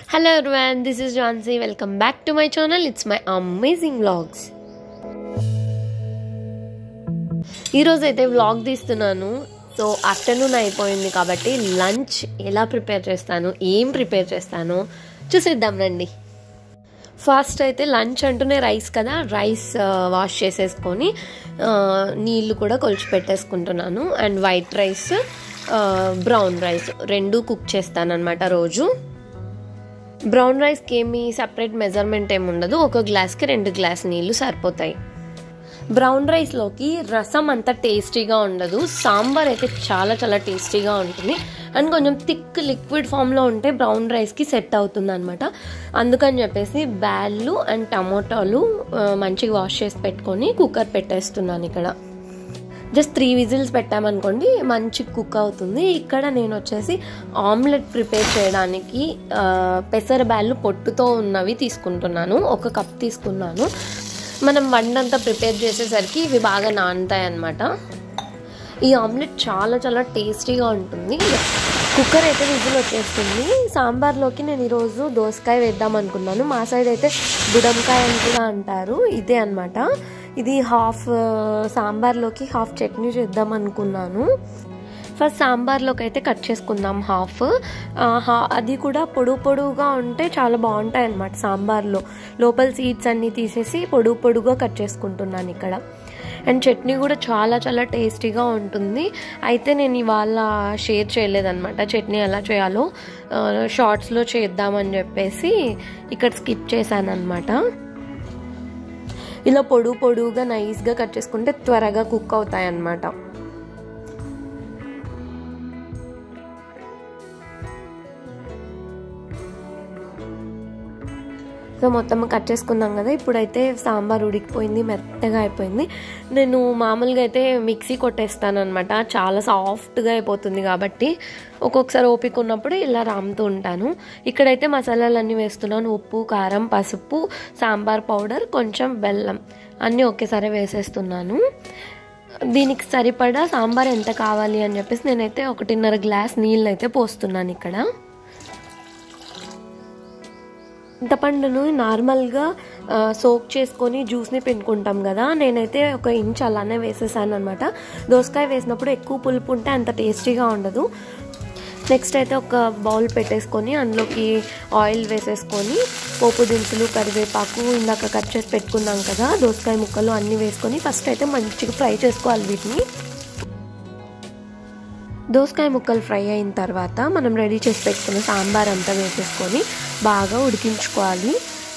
Hello everyone, this is Jansi. Welcome back to my channel. It's my amazing vlogs. ఈరోజు అయితే vlog తీస్తున్నాను so afternoon అయిపోయింది కాబట్టి lunch ఎలా ప్రిపేర్ చేస్తాను ఏం ప్రిపేర్ చేస్తాను చూసేద్దాం రండి ఫస్ట్ అయితే లంచ్ అంటూనే రైస్ కదా రైస్ వాష్ చేసేసుకొని ఆ, నీళ్ళు కూడా కొలిచి పెట్టేసుకుంటున్నాను and white rice brown rice రెండు కుక్ చేస్తాను అనమాట రోజు బ్రౌన్ రైస్కి ఏమి సపరేట్ మెజర్మెంట్ ఏమి ఉండదు ఒక గ్లాస్కి రెండు గ్లాస్ నీళ్ళు సరిపోతాయి బ్రౌన్ రైస్లోకి రసం అంత టేస్టీగా ఉండదు సాంబార్ అయితే చాలా చాలా టేస్టీగా ఉంటుంది అండ్ కొంచెం థిక్ లిక్విడ్ ఫామ్లో ఉంటే బ్రౌన్ రైస్కి సెట్ అవుతుంది అనమాట అందుకని చెప్పేసి బ్యాళ్ళు అండ్ టమోటాలు ఆ, మంచిగా వాష్ చేసి పెట్టుకొని కుక్కర్ పెట్టేస్తున్నాను ఇక్కడ జస్ట్ త్రీ విజిల్స్ పెట్టామనుకోండి మంచి కుక్ అవుతుంది ఇక్కడ నేను వచ్చేసి ఆమ్లెట్ ప్రిపేర్ చేయడానికి ఆ, పెసర బ్యాళ్ళు పొట్టుతో ఉన్నవి తీసుకుంటున్నాను ఒక కప్ తీసుకున్నాను మనం వండంతా ప్రిపేర్ చేసేసరికి ఇవి బాగా నానుతాయి అన్నమాట ఈ ఆమ్లెట్ చాలా చాలా టేస్టీగా ఉంటుంది కుక్కర్ అయితే విజిల్ వచ్చేస్తుంది సాంబార్లోకి నేను ఈరోజు దోసకాయ వేద్దాం అనుకున్నాను మా సైడ్ అయితే బుడంకాయ అని కూడా అంటారు ఇదే అన్నమాట ఇది హాఫ్ ఆ, సాంబార్లోకి హాఫ్ చట్నీ చేద్దాం అనుకున్నాను ఫస్ట్ సాంబార్లోకి అయితే కట్ చేసుకుందాం హాఫ్ ఆ, హా- అది కూడా పొడుగు పొడుగుగా ఉంటే చాలా బాగుంటాయి అన్నమాట సాంబార్లో లోపల సీడ్స్ అన్నీ తీసేసి పొడుగు పొడుగుగా కట్ చేసుకుంటున్నాను ఇక్కడ అండ్ చట్నీ కూడా చాలా చాలా టేస్టీగా ఉంటుంది అయితే నేను ఇవాళ షేర్ చేయలేదన్నమాట చట్నీ ఎలా చేయాలో షార్ట్స్లో చేద్దామని చెప్పేసి ఇక్కడ స్కిప్ చేశాను అనమాట ఇలా పొడుగు పొడుగుగా నైస్గా కట్ చేసుకుంటే త్వరగా కుక్ అవుతాయి అన్నమాట సో మొత్తం కట్ చేసుకున్నాం కదా ఇప్పుడైతే సాంబార్ ఉడికిపోయింది మెత్తగా అయిపోయింది నేను మామూలుగా అయితే మిక్సీ కొట్టేస్తాను అనమాట చాలా సాఫ్ట్గా అయిపోతుంది కాబట్టి ఒక్కొక్కసారి ఓపిక ఉన్నప్పుడు ఇలా రాముతూ ఉంటాను ఇక్కడైతే మసాలాలన్నీ వేస్తున్నాను ఉప్పు కారం పసుపు సాంబార్ పౌడర్ కొంచెం బెల్లం అన్నీ ఒకేసారి వేసేస్తున్నాను దీనికి సరిపడా సాంబార్ ఎంత కావాలి అని చెప్పేసి నేనైతే ఒకటిన్నర గ్లాస్ నీళ్ళు అయితే పోస్తున్నాను ఇక్కడ చింతపండును నార్మల్గా సోక్ చేసుకొని జ్యూస్ని పిండుకుంటాం కదా నేనైతే ఒక ఇంచ్ అలానే వేసేసాను అనమాట దోసకాయ వేసినప్పుడు ఎక్కువ పులుపు ఉంటే అంత టేస్టీగా ఉండదు నెక్స్ట్ అయితే ఒక బౌల్ పెట్టేసుకొని అందులోకి ఆయిల్ వేసేసుకొని పోపు దినుసులు కరివేపాకు ఇందాక కట్ చేసి పెట్టుకున్నాం కదా దోసకాయ ముక్కలు అన్నీ వేసుకొని ఫస్ట్ అయితే మంచిగా ఫ్రై చేసుకోవాలి వీటిని దోసకాయ ముక్కలు ఫ్రై అయిన తర్వాత మనం రెడీ చేసి పెట్టుకున్న సాంబార్ అంతా వేసేసుకొని బాగా ఉడికించుకోవాలి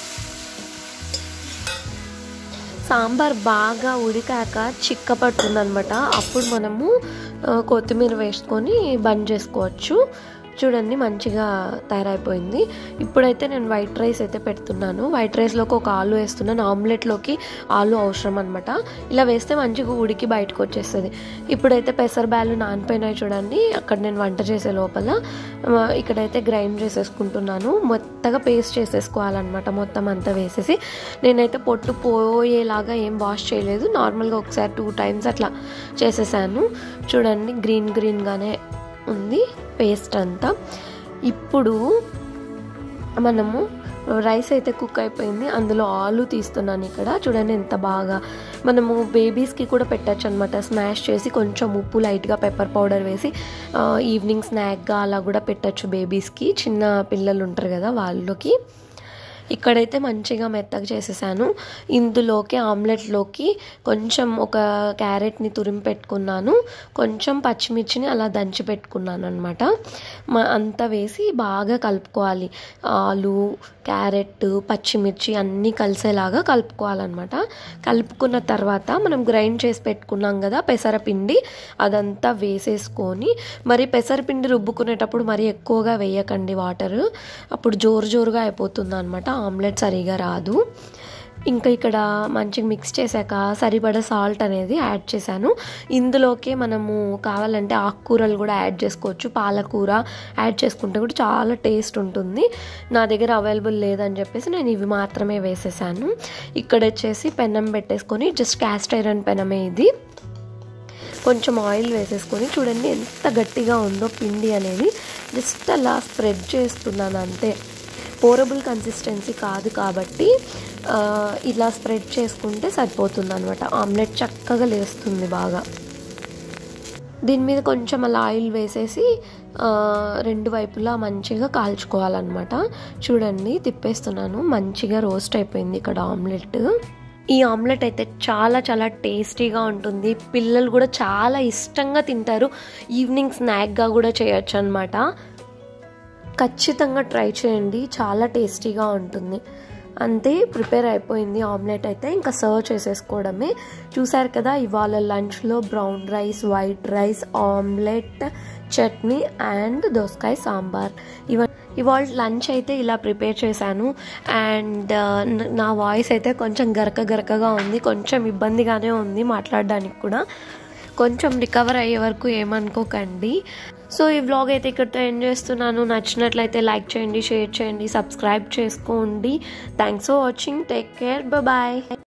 సాంబార్ బాగా ఉడికాక చిక్క పడుతుంది అనమాట అప్పుడు మనము ఆ, కొత్తిమీర వేసుకొని బంద్ చేసుకోవచ్చు చూడండి మంచిగా తయారైపోయింది ఇప్పుడైతే నేను వైట్ రైస్ అయితే పెడుతున్నాను వైట్ రైస్లోకి ఒక ఆలు వేస్తున్నాను ఆమ్లెట్లోకి ఆలు అవసరం అనమాట ఇలా వేస్తే మంచిగా ఉడికి బయటకు వచ్చేస్తుంది ఇప్పుడైతే పెసర బ్యాలు నానిపోయినాయి చూడండి అక్కడ నేను వంట చేసే లోపల ఆ, ఇక్కడైతే గ్రైండ్ చేసేసుకుంటున్నాను మొత్తగా పేస్ట్ చేసేసుకోవాలన్నమాట మొత్తం అంతా వేసేసి నేనైతే పొట్టు పోయేలాగా ఏం వాష్ చేయలేదు నార్మల్గా ఒకసారి టూ టైమ్స్ అట్లా చేసేసాను చూడండి గ్రీన్ గ్రీన్గానే ఉంది పేస్ట్ అంతా ఇప్పుడు మనము రైస్ అయితే కుక్ అయిపోయింది అందులో ఆలు తీస్తున్నాను ఇక్కడ చూడండి ఎంత బాగా మనము బేబీస్కి కూడా పెట్టచ్చు అనమాట స్మాష్ చేసి కొంచెం ఉప్పు లైట్గా పెప్పర్ పౌడర్ వేసి ఆ, ఈవినింగ్ స్నాక్గా అలా కూడా పెట్టచ్చు బేబీస్కి చిన్న పిల్లలు ఉంటారు కదా వాళ్ళకి ఇక్కడైతే మంచిగా మెత్తగా చేసేసాను ఇందులోకి ఆమ్లెట్లోకి కొంచెం ఒక క్యారెట్ని తురిమి పెట్టుకున్నాను కొంచెం పచ్చిమిర్చిని అలా దంచి పెట్టుకున్నాను అనమాట అంతా వేసి బాగా కలుపుకోవాలి ఆలు క్యారెట్ పచ్చిమిర్చి అన్నీ కలిసేలాగా కలుపుకోవాలన్నమాట కలుపుకున్న తర్వాత మనం గ్రైండ్ చేసి పెట్టుకున్నాం కదా పెసరపిండి అదంతా వేసేసుకొని మరి పెసరపిండి రుబ్బుకునేటప్పుడు మరి ఎక్కువగా వేయకండి వాటర్ అప్పుడు జోరు జోరుగా అయిపోతుంది అనమాట ఆమ్లెట్ సరిగా రాదు ఇంకా ఇక్కడ మంచిగా మిక్స్ చేశాక సరిపడా సాల్ట్ అనేది యాడ్ చేశాను ఇందులోకే మనము కావాలంటే ఆకుకూరలు కూడా యాడ్ చేసుకోవచ్చు పాలకూర యాడ్ చేసుకుంటే కూడా చాలా టేస్ట్ ఉంటుంది నా దగ్గర అవైలబుల్ లేదని చెప్పేసి నేను ఇవి మాత్రమే వేసేసాను ఇక్కడ వచ్చేసి పెనం పెట్టేసుకొని జస్ట్ క్యాస్ట్ ఐరన్ పెనమే ఇది కొంచెం ఆయిల్ వేసేసుకొని చూడండి ఎంత గట్టిగా ఉందో పిండి అనేది జస్ట్ అలా స్ప్రెడ్ చేస్తున్నాను అంతే పోరబుల్ కన్సిస్టెన్సీ కాదు కాబట్టి ఆ, ఇలా స్ప్రెడ్ చేసుకుంటే సరిపోతుంది అనమాట ఆమ్లెట్ చక్కగా లేస్తుంది బాగా దీని మీద కొంచెం అలా ఆయిల్ వేసేసి ఆ, రెండు వైపులా మంచిగా కాల్చుకోవాలన్నమాట చూడండి తిప్పేస్తున్నాను మంచిగా రోస్ట్ అయిపోయింది ఇక్కడ ఆమ్లెట్ ఈ ఆమ్లెట్ అయితే చాలా చాలా టేస్టీగా ఉంటుంది పిల్లలు కూడా చాలా ఇష్టంగా తింటారు ఈవినింగ్ స్నాక్గా కూడా చేయొచ్చు అనమాట ఖచ్చితంగా ట్రై చేయండి చాలా టేస్టీగా ఉంటుంది అంతే ప్రిపేర్ అయిపోయింది ఆమ్లెట్ అయితే ఇంకా సర్వ్ చేసేసుకోవడమే చూసారు కదా ఇవాళ లంచ్లో brown rice white rice omelette chutney and దోసకాయ సాంబార్ ఇవ ఇవాళ లంచ్ అయితే ఇలా ప్రిపేర్ చేశాను అండ్ నా వాయిస్ అయితే కొంచెం గరక గరకగా ఉంది కొంచెం ఇబ్బందిగానే ఉంది మాట్లాడడానికి కూడా కొంచెం రికవర్ అయ్యే వరకు ఏమనుకోకండి సో ఈ వ్లాగ్ అయితే ఇక్కడితో ఎండ్ చేస్తున్నాను నచ్చినట్లయితే లైక్ చేయండి షేర్ చేయండి సబ్స్క్రైబ్ చేసుకోండి thanks for watching take care bye